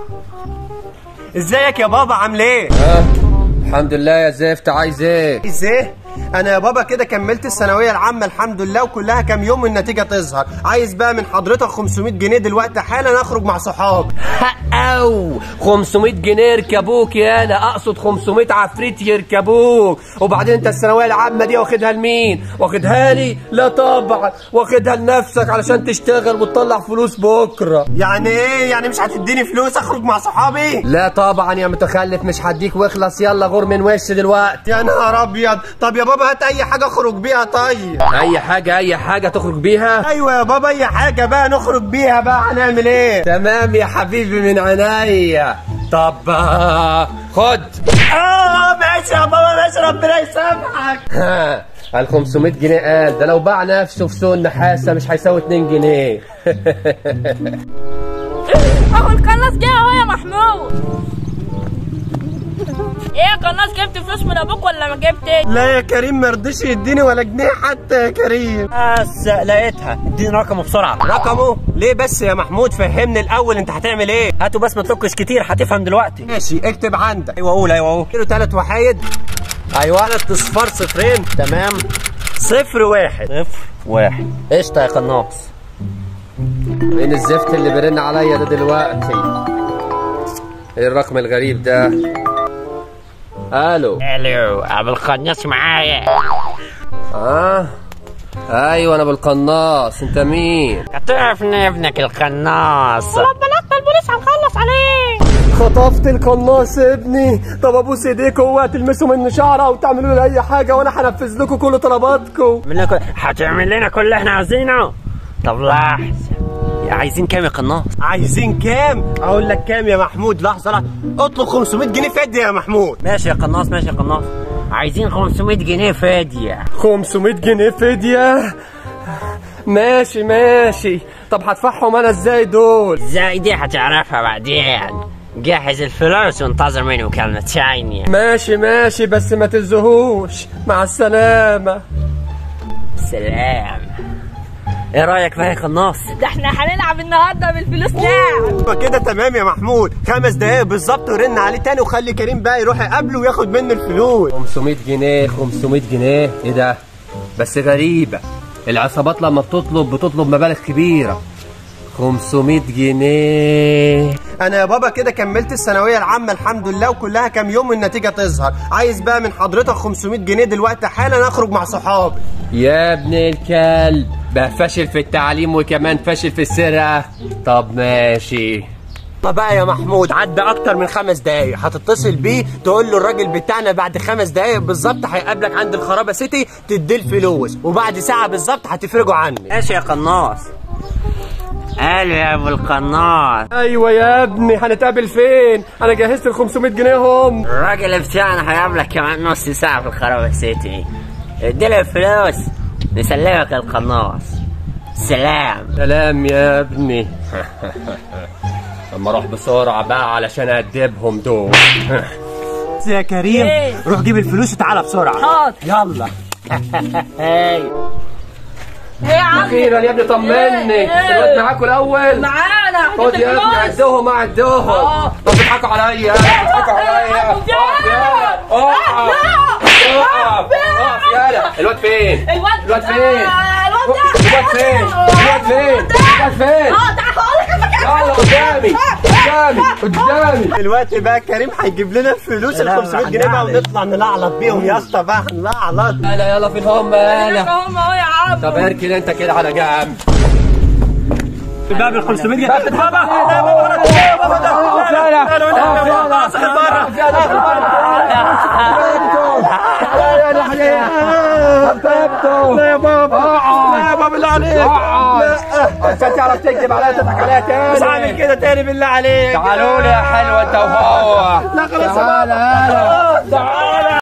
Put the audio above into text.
ازيك يا بابا عامل ايه ها الحمد لله يا زفت عايز ايه عايز ايه انا يا بابا كده كملت الثانويه العامه الحمد لله وكلها كام يوم والنتيجه تظهر عايز بقى من حضرتك 500 جنيه دلوقتي حالا اخرج مع صحابي او 500 جنيه يركبوك يا انا اقصد 500 عفريت يركبوك وبعدين انت الثانويه العامه دي واخدها لمين واخدها لي لا طبعا واخدها لنفسك علشان تشتغل وتطلع فلوس بكره يعني ايه يعني مش هتديني فلوس اخرج مع صحابي لا طبعا يا متخلف مش هديك واخلص يلا غور من وش دلوقتي يا نهار ابيض طب يا بابا هات اي حاجه اخرج بيها طيب اي حاجه اي حاجه تخرج بيها ايوه يا بابا اي حاجه بقى نخرج بيها بقى هنعمل ايه تمام يا حبيبي من عينيا طب آه، خد اه ماشي يا بابا ماشي ربنا يسامحك ها ال 500 جنيه قال ده لو باع نفسه في سوق النحاسه مش هيساوي 2 جنيه اهو القناص جه اهو يا محمود ايه يا قناص جبت فلوس من ابوك ولا ما جبتش لا يا كريم ما رضيش يديني ولا جنيه حتى يا كريم بس لقيتها اديني رقمه بسرعه رقمه ليه بس يا محمود فهمني الاول انت هتعمل ايه هاتوا بس ما تلقش كتير هتفهم دلوقتي ماشي اكتب عندك ايوه قول ايوه قول كيلو ثلاث وحايد ايوه ثلاث اصفار صفرين تمام صفر واحد صفر واحد قشطه يا قناص مين الزفت اللي بيرن عليا ده دلوقتي ايه الرقم الغريب ده الو الو ابو القناص معايا اه ايوه انا بالقناص انت مين هتعرفني ابنك القناص بلغت البوليس هنخلص عليه خطفت القناص ابني طب ابوس ايديكم اوعى تلمسوا منه شعره او تعملوا له اي حاجه وانا هنفذ لكم كل طلباتكم منك هتعمل لنا كل اللي احنا عايزينه طب لحظه عايزين كام يا قناص عايزين كام اقول لك كام يا محمود لحظه لحظه اطلب 500 جنيه فدي يا محمود ماشي يا قناص ماشي يا قناص عايزين 500 جنيه فديه 500 جنيه فديه ماشي ماشي طب هدفعهم انا ازاي دول ازاي دي هتعرفها بعدين جهز الفلوس وانتظر مني مكالمة تانية ماشي ماشي بس ما تزهوش مع السلامه سلام ايه رايك بقى يا قناص ده احنا هنلعب النهارده بالفلوس لعب كده تمام يا محمود خمس دقايق بالظبط ورن عليه تاني وخلي كريم بقى يروح يقابله وياخد منه الفلوس 500 جنيه 500 جنيه ايه ده بس غريبة العصابات لما بتطلب بتطلب مبالغ كبيرة 500 جنيه انا يا بابا كده كملت الثانويه العامه الحمد لله وكلها كام يوم والنتيجه تظهر عايز بقى من حضرتك 500 جنيه دلوقتي حالا اخرج مع صحابي يا ابن الكلب بقى فاشل في التعليم وكمان فاشل في السرقة طب ماشي ما بقى يا محمود عدى اكتر من خمس دقايق هتتصل بيه تقول له الراجل بتاعنا بعد خمس دقايق بالظبط هيقابلك عند الخرابه سيتي تديه الفلوس وبعد ساعه بالظبط هتفرجوا عني ماشي يا قناص الو يا ابو القناص ايوه يا ابني هنتقابل فين انا جهزت ال 500 جنيه هم الراجل بتاعنا هيقابلك كمان نص ساعة في الخرابة سيتي اديله الفلوس نسلمك القناص سلام سلام يا ابني اما اروح بسرعة بقى علشان ادبهم دول يا كريم إيه؟ روح جيب الفلوس وتعالى بسرعه حاضر يلا ايه يا عم اخيرا يا ابني طمني إيه؟ الواد معاكوا الاول معانا خد هجيب يا ابني الفلوس عدهم عدهم آه. طب بتضحكوا عليا بتضحكوا عليا اقف يالا اقف اقف اقف يالا الواد فين؟ الواد الواد فين؟ آه، الواد ده الواد فين؟ الواد فين؟ الواد فين؟ اه تعال هقول لك المكان يلا قدامي قدامي قدامي دلوقتي بقى كريم هيجيب لنا الفلوس ال 500 جنيه بقى ونطلع نلعلط بيهم يا اسطى بقى نلعلط يلا يلا فين هم يلا هم اهو يا عم طب اركن انت كده على جنب باب ال 500 جنيه بابا لا يا بابا لا يا بابا بالله عليك عشان تعرف تكذب عليا تضحك عليا تاني مش هعمل كده تاني بالله عليك تعالوا لي يا حلوه انت وهو لا خلاص يا تعالى تعالى